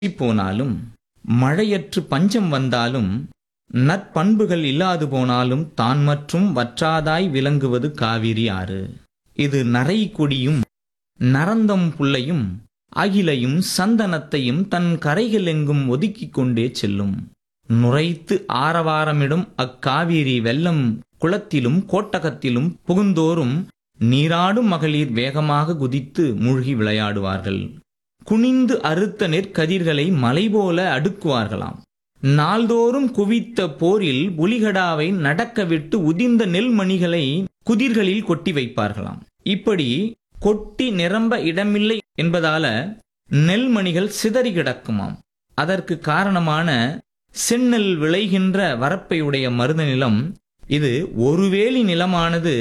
போனாலும் மழையற்று பஞ்சம் வந்தாலும் நற்பண்புகள் இல்லாது போனாலும் தான் மற்றும் வற்றாதாய் விளங்குவது காவிரி ஆறு இது நரை கொடியும் நரந்தம் புல்லையும் அகிலையும் சந்தனத்தையும் தன் கரைகள் எங்கும் ஒதுக்கிக் கொண்டே செல்லும் நுரைத்து ஆரவாரமிடும் அக்காவிரி வெள்ளம் குளத்திலும் கோட்டகத்திலும் புகுந்தோறும் நீராடும் மகளிர் வேகமாக குதித்து மூழ்கி விளையாடுவார்கள் குனிந்து அறுத்த நெற்கதிர்களை மலை போல அடுக்குவார்களாம் நாள்தோறும் குவித்த போரில் புலிகடாவை நடக்கவிட்டு உதிர்ந்த நெல்மணிகளை குதிர்களில் கொட்டி வைப்பார்களாம் இப்படி கொட்டி நிரம்ப இடமில்லை என்பதால நெல்மணிகள் சிதறி கிடக்குமாம் அதற்கு காரணமான செந்நெல் விளைகின்ற வரப்பையுடைய மருத நிலம் இது ஒருவேலி நிலமானது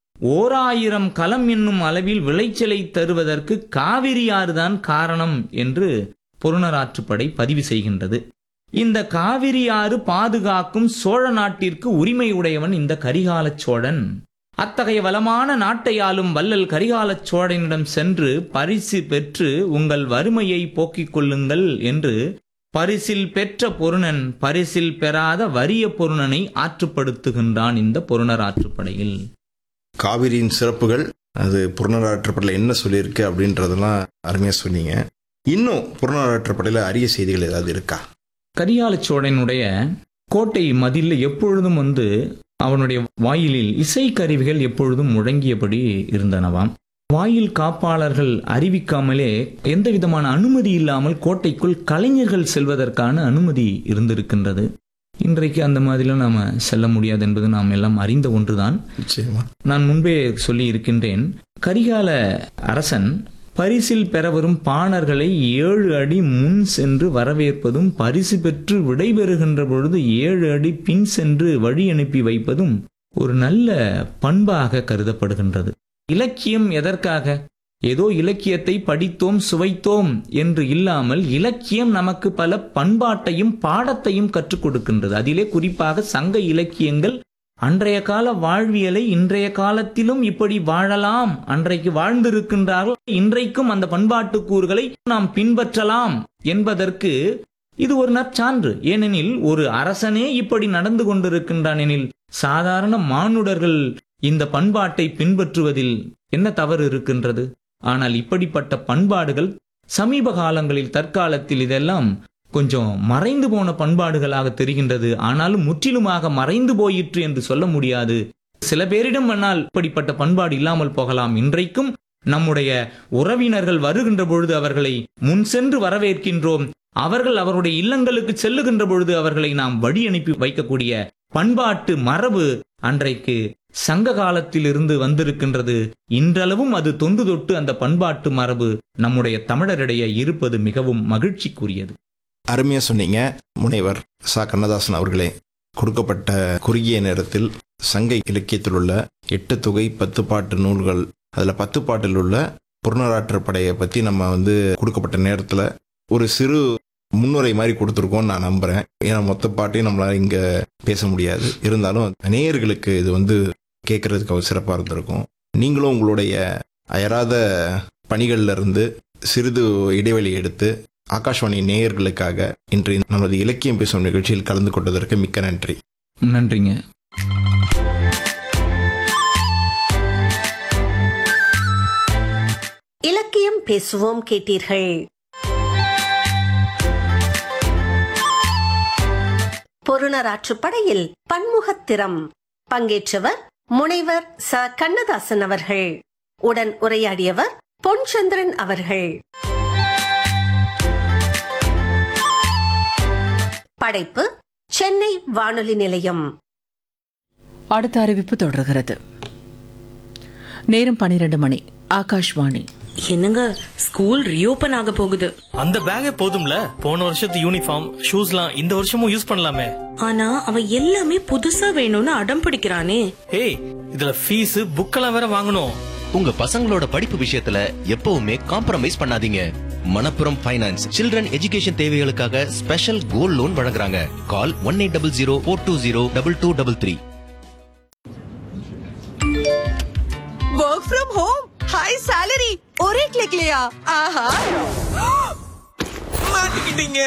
ஓராயிரம் களம் என்னும் அளவில் விளைச்சலை தருவதற்கு காவிரியாறுதான் காரணம் என்று பொருணராற்றுப்படை பதிவு செய்கின்றது இந்த காவிரி ஆறு பாதுகாக்கும் சோழ நாட்டிற்கு உரிமை உடையவன் இந்த கரிகாலச் சோழன் அத்தகைய வளமான நாட்டை ஆளும் வள்ளல் கரிகாலச் சோழனிடம் சென்று பரிசு பெற்று உங்கள் வறுமையை போக்கிக் கொள்ளுங்கள் என்று பரிசில் பெற்ற பொருணன் பரிசில் பெறாத வறிய பொருணனை ஆற்றுப்படுத்துகின்றான் இந்த பொருணர் ஆற்றுப்படையில் காவிரியின் சிறப்புகள் அது புறநராற்றுப்படையில் என்ன சொல்லியிருக்கு அப்படின்றதெல்லாம் அருமையாக சொன்னீங்க இன்னும் புறநராற்றுப்படையில் அரிய செய்திகள் ஏதாவது இருக்கா கரிகாலச் சோழனுடைய கோட்டை மதிலில் எப்பொழுதும் வந்து அவனுடைய வாயிலில் இசைக்கருவிகள் எப்பொழுதும் முழங்கியபடி இருந்தனவாம் வாயில் காப்பாளர்கள் அறிவிக்காமலே எந்த விதமான அனுமதி இல்லாமல் கோட்டைக்குள் கலைஞர்கள் செல்வதற்கான அனுமதி இருந்திருக்கின்றது இன்றைக்கு அந்த மாதிரிலாம் நாம செல்ல முடியாது என்பது நாம் எல்லாம் அறிந்த ஒன்றுதான் நிச்சயமா நான் முன்பே சொல்லி இருக்கின்றேன் கரிகால அரசன் பரிசில் பெறவரும் பாணர்களை ஏழு அடி முன் சென்று வரவேற்பதும் பரிசு பெற்று விடைபெறுகின்ற பொழுது ஏழு அடி பின் சென்று வழி அனுப்பி வைப்பதும் ஒரு நல்ல பண்பாக கருதப்படுகின்றது இலக்கியம் எதற்காக ஏதோ இலக்கியத்தை படித்தோம் சுவைத்தோம் என்று இல்லாமல் இலக்கியம் நமக்கு பல பண்பாட்டையும் பாடத்தையும் கற்றுக் கொடுக்கின்றது அதிலே குறிப்பாக சங்க இலக்கியங்கள் அன்றைய கால வாழ்வியலை இன்றைய காலத்திலும் இப்படி வாழலாம் அன்றைக்கு வாழ்ந்திருக்கின்றார்கள் இன்றைக்கும் அந்த பண்பாட்டு கூறுகளை நாம் பின்பற்றலாம் என்பதற்கு இது ஒரு நற்சான்று ஏனெனில் ஒரு அரசனே இப்படி நடந்து கொண்டிருக்கின்றான் எனில் சாதாரண மானுடர்கள் இந்த பண்பாட்டை பின்பற்றுவதில் என்ன தவறு இருக்கின்றது ஆனால் இப்படிப்பட்ட பண்பாடுகள் சமீப காலங்களில் தற்காலத்தில் இதெல்லாம் கொஞ்சம் மறைந்து போன பண்பாடுகளாக தெரிகின்றது ஆனாலும் முற்றிலுமாக மறைந்து போயிற்று என்று சொல்ல முடியாது சில பேரிடம் வேணால் இப்படிப்பட்ட பண்பாடு இல்லாமல் போகலாம் இன்றைக்கும் நம்முடைய உறவினர்கள் வருகின்ற பொழுது அவர்களை முன் சென்று வரவேற்கின்றோம் அவர்கள் அவருடைய இல்லங்களுக்கு செல்லுகின்ற பொழுது அவர்களை நாம் வழி அனுப்பி வைக்கக்கூடிய பண்பாட்டு மரபு அன்றைக்கு சங்க காலத்தில் இருந்து வந்திருக்கின்றது இன்றளவும் அது தொன்று தொட்டு அந்த பண்பாட்டு மரபு நம்முடைய தமிழரிடையே இருப்பது மிகவும் மகிழ்ச்சிக்குரியது அருமையாக சொன்னீங்க முனைவர் சா கண்ணதாசன் அவர்களே கொடுக்கப்பட்ட குறுகிய நேரத்தில் சங்க இலக்கியத்தில் உள்ள எட்டு தொகை பத்து பாட்டு நூல்கள் அதில் பத்து பாட்டில் உள்ள புறநராற்றுப்படையை பற்றி நம்ம வந்து கொடுக்கப்பட்ட நேரத்தில் ஒரு சிறு முன்னுரை மாதிரி கொடுத்துருக்கோம்னு நான் நம்புகிறேன் ஏன்னா மொத்த பாட்டையும் நம்மளால் இங்கே பேச முடியாது இருந்தாலும் நேயர்களுக்கு இது வந்து கேட்கறதுக்கு ஒரு சிறப்பாக இருந்திருக்கும் நீங்களும் உங்களுடைய அயராத பணிகள்ல இருந்து சிறிது இடைவெளி எடுத்து ஆகாஷ்வாணி நேயர்களுக்காக இன்று நமது இலக்கியம் பேசும் நிகழ்ச்சியில் கலந்து கொண்டதற்கு மிக்க நன்றி நன்றிங்க இலக்கியம் பேசுவோம் கேட்டீர்கள் பொருணராற்றுப்படையில் பன்முகத்திறம் பங்கேற்றவர் முனைவர் ச கண்ணதாசன் அவர்கள் உடன் உரையாடியவர் பொன்சந்திரன் அவர்கள் படைப்பு சென்னை வானொலி நிலையம் அடுத்த அறிவிப்பு தொடர்கிறது நேரம் பன்னிரண்டு மணி ஆகாஷ்வாணி என்னங்க ஸ்கூல் ரீஓபன் ஆக போகுது அந்த பேக்கே போதும்ல போன வருஷத்து யூனிஃபார்ம் ஷூஸ்லாம் இந்த வருஷமும் யூஸ் பண்ணலாமே ஆனா அவன் எல்லாமே புதுசா வேணும்னு அடம் பிடிக்கிறானே ஏய் இதுல ஃபீஸ் புக்கெல்லாம் வேற வாங்கணும் உங்க பசங்களோட படிப்பு விஷயத்துல எப்பவுமே காம்ப்ரமைஸ் பண்ணாதீங்க மணப்புரம் ஃபைனான்ஸ் சில்ட்ரன் எஜுகேஷன் தேவைகளுக்காக ஸ்பெஷல் கோல்ட் லோன் வழங்குறாங்க call one eight double zero four two zero double two double three work from home high salary और एक क्लिक लिया आहा மாட்டிக்கிட்டீங்க